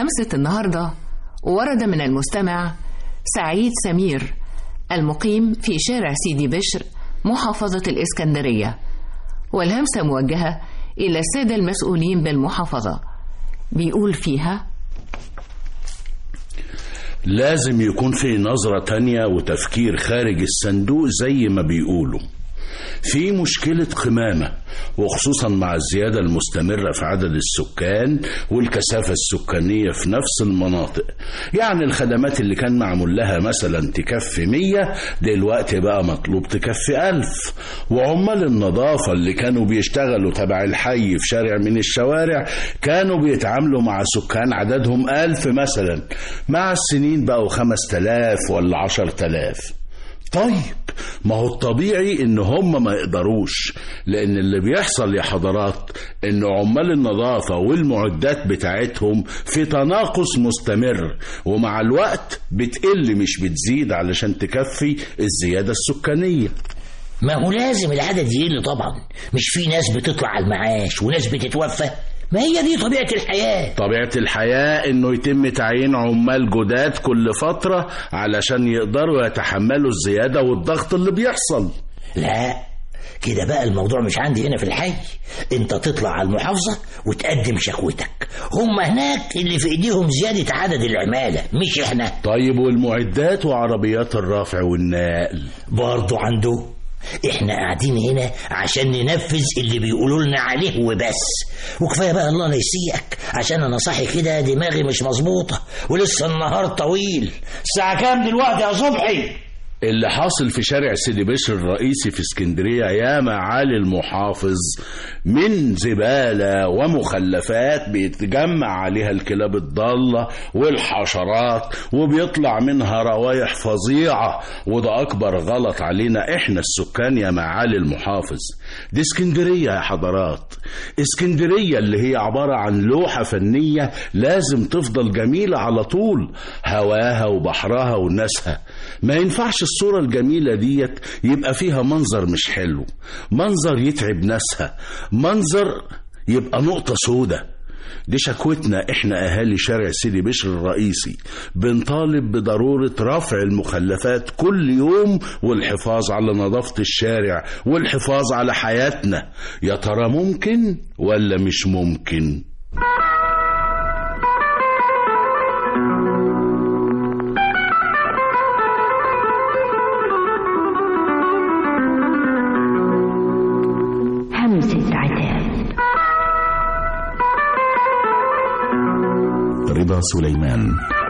همسة النهاردة ورد من المستمع سعيد سمير المقيم في شارع سيدي بشر محافظة الإسكندرية والهمسة موجهة إلى السادة المسؤولين بالمحافظة بيقول فيها لازم يكون في نظرة تانية وتفكير خارج الصندوق زي ما بيقولوا في مشكلة قمامة وخصوصا مع الزيادة المستمرة في عدد السكان والكثافة السكانية في نفس المناطق يعني الخدمات اللي كان معمول لها مثلا تكفي مية دلوقتي بقى مطلوب تكفي ألف وعمال النظافة اللي كانوا بيشتغلوا تبع الحي في شارع من الشوارع كانوا بيتعاملوا مع سكان عددهم ألف مثلا مع السنين بقوا خمس تلاف ولا عشر تلاف طيب ما هو الطبيعي ان هم ما يقدروش لان اللي بيحصل يا حضرات ان عمال النظافة والمعدات بتاعتهم في تناقص مستمر ومع الوقت بتقل مش بتزيد علشان تكفي الزيادة السكانية ما هو لازم العدد يقل طبعا مش في ناس بتطلع على المعاش وناس بتتوفى ما هي دي طبيعة الحياة طبيعة الحياة انه يتم تعيين عمال جداد كل فترة علشان يقدروا يتحملوا الزيادة والضغط اللي بيحصل لا كده بقى الموضوع مش عندي هنا في الحي انت تطلع على المحافظة وتقدم شكوتك هم هناك اللي في ايديهم زيادة عدد العمالة مش احنا طيب والمعدات وعربيات الرفع والنقل برضو عنده احنا قاعدين هنا عشان ننفذ اللي بيقولوا لنا عليه وبس وكفايه بقى الله لا يسيئك عشان انا صاحي كده دماغي مش مظبوطه ولسه النهار طويل الساعه كام دلوقتي يا صبحي اللي حاصل في شارع سيدي بشر الرئيسي في اسكندرية يا معالي المحافظ من زبالة ومخلفات بيتجمع عليها الكلاب الضالة والحشرات وبيطلع منها روايح فظيعة وده أكبر غلط علينا إحنا السكان يا معالي المحافظ دي اسكندرية يا حضرات اسكندرية اللي هي عبارة عن لوحة فنية لازم تفضل جميلة على طول هواها وبحرها وناسها ما ينفعش الصورة الجميلة ديت يبقى فيها منظر مش حلو منظر يتعب ناسها منظر يبقى نقطة سودة دي شكوتنا احنا اهالي شارع سيدي بشر الرئيسي بنطالب بضرورة رفع المخلفات كل يوم والحفاظ على نظافة الشارع والحفاظ على حياتنا يا ترى ممكن ولا مش ممكن همسة عتاب رضا سليمان